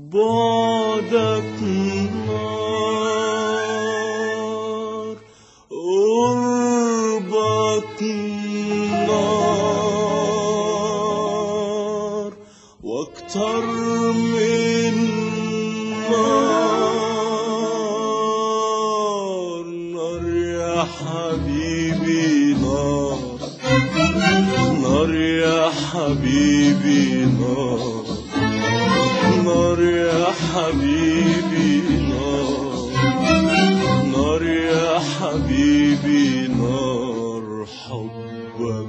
بعدك نار قربك نار واكتر من نار نار يا حبيبي نار نار يا حبيبي نار نار يا حبيبي نار نار يا حبيبي نار حبك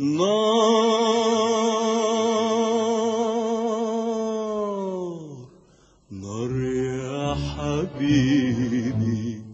نار نار يا حبيبي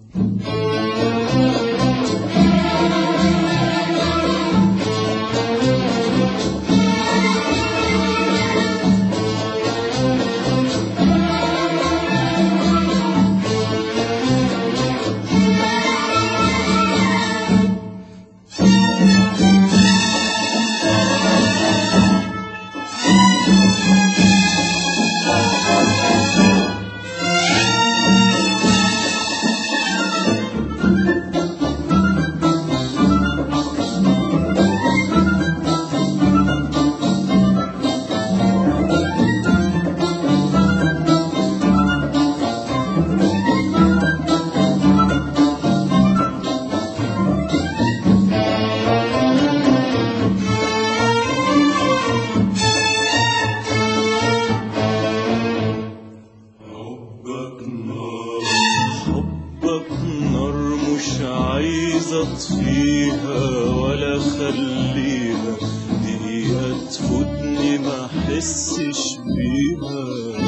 حبك نار حبك نار مش عايز اطفيها ولا اخليها دقيقة تفوتني ما احسش بيها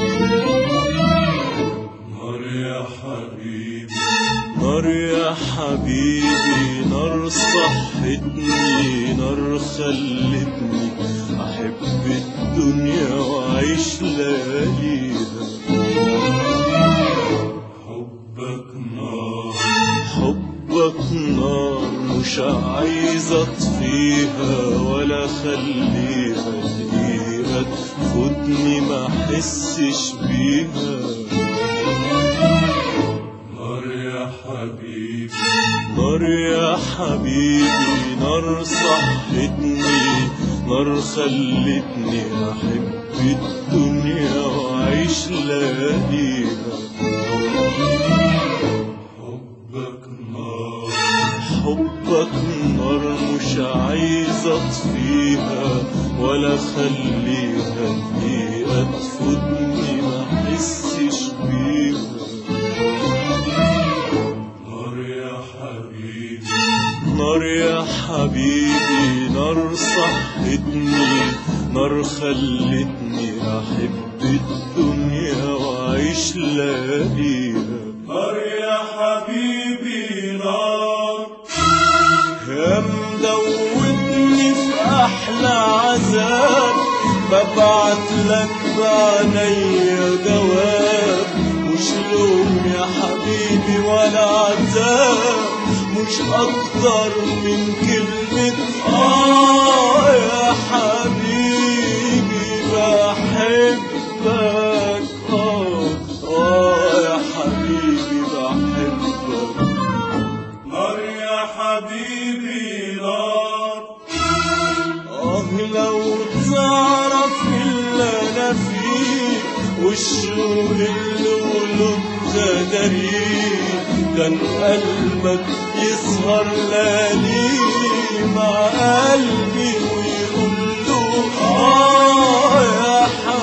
نار يا حبيبي نار يا حبيبي نار صحتني نار خلتني احب الدنيا واعيش لياليها حبك نار حبك نار مش عايز اطفيها ولا اخليها دقيقة تفوتني ما احسش بيها نار يا حبيبي نار يا حبيبي نار صحتني نار خلتني احب الدنيا واعيش لياليها حبك نار حبك نار مش عايز اطفيها ولا اخليها دقيقة تفوتني ما احسش بيها نار يا حبيبي نار يا حبيبي نار صحتني نار خلتني احب الدنيا واعيش لياليها نار يا حبيبي نار يا مدوبني في احلى عذاب ببعت لك بعينيا جواب مش لوم يا حبيبي ولا عتاب مش اكتر من كلمة اه يا حبيبي بحبك اه اه يا حبيبي بحبك نار يا حبيبي نار آه لو تعرف اللي أنا فيه والشوق اللي ولدت داريه كان قلبك يسهر ليالي مع قلبي ويقول له آه يا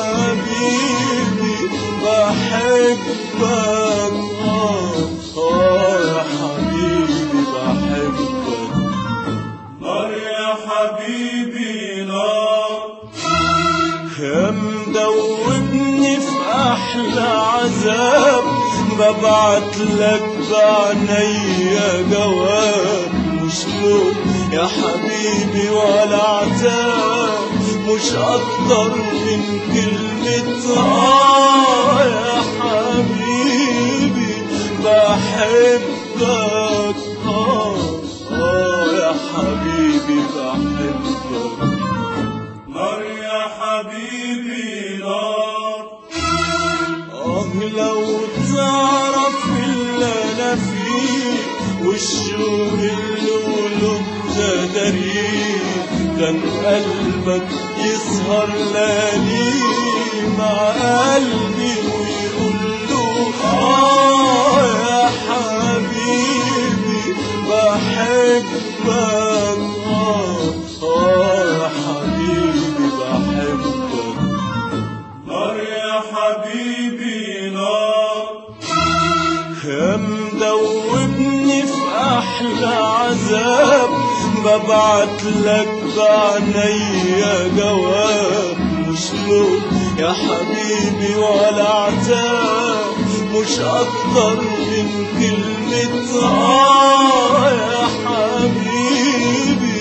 حبيبي بحبك آه آه يا حبيبي بحبك نار يا حبيبي نار يا مدوبني في احلى عذاب ببعت لك بعينيا جواب مش لوم يا حبيبي ولا عتاب مش اكتر من كلمة اه يا حبيبي بحبك اه اه يا حبيبي بحبك نار يا حبيبي نار آه لو تعرف اللي أنا فيه والشوق اللي قلوب تدريه كان قلبك يسهر ليالي مع قلبي ويقول له آه يا حبيبي بحبك آه آه يا حبيبي بحبك نار يا حبيبي نار يا مدوبني في احلى عذاب ببعت لك بعنيا جواب مش لوم يا حبيبي ولا عتاب مش اكتر من كلمة اه يا حبيبي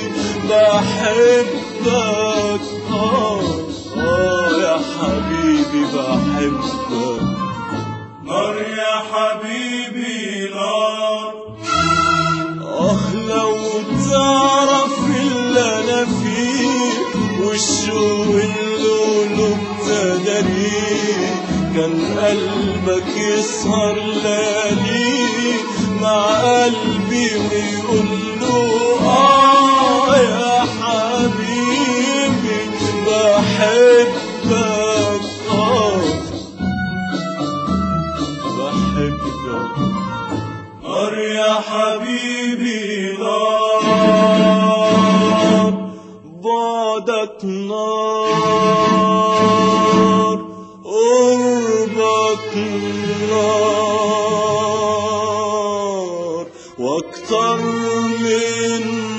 بحبك اه اه يا حبيبي بحبك نار يا حبيبي نار آه لو تعرف اللي أنا فيه والشوق اللي قلوب تدريه كان قلبك يسهر ليالي مع قلبي ويقول له آه يا حبيبي بحبك آه بحبك نار يا حبيبي نار بعدك نار قربك نار واكتر من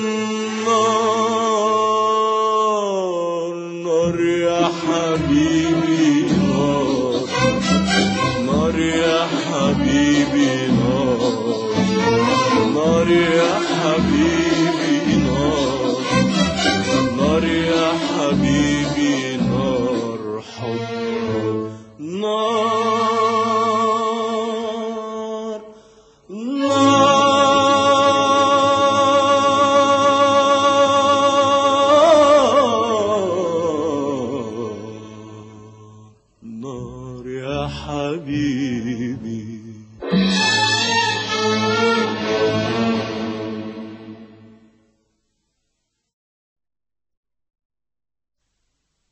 نار نار يا حبيبي نار نار يا حبيبي نار نار يا حبيبي نار نار يا حبيبي نار حب نار نار نار يا حبيبي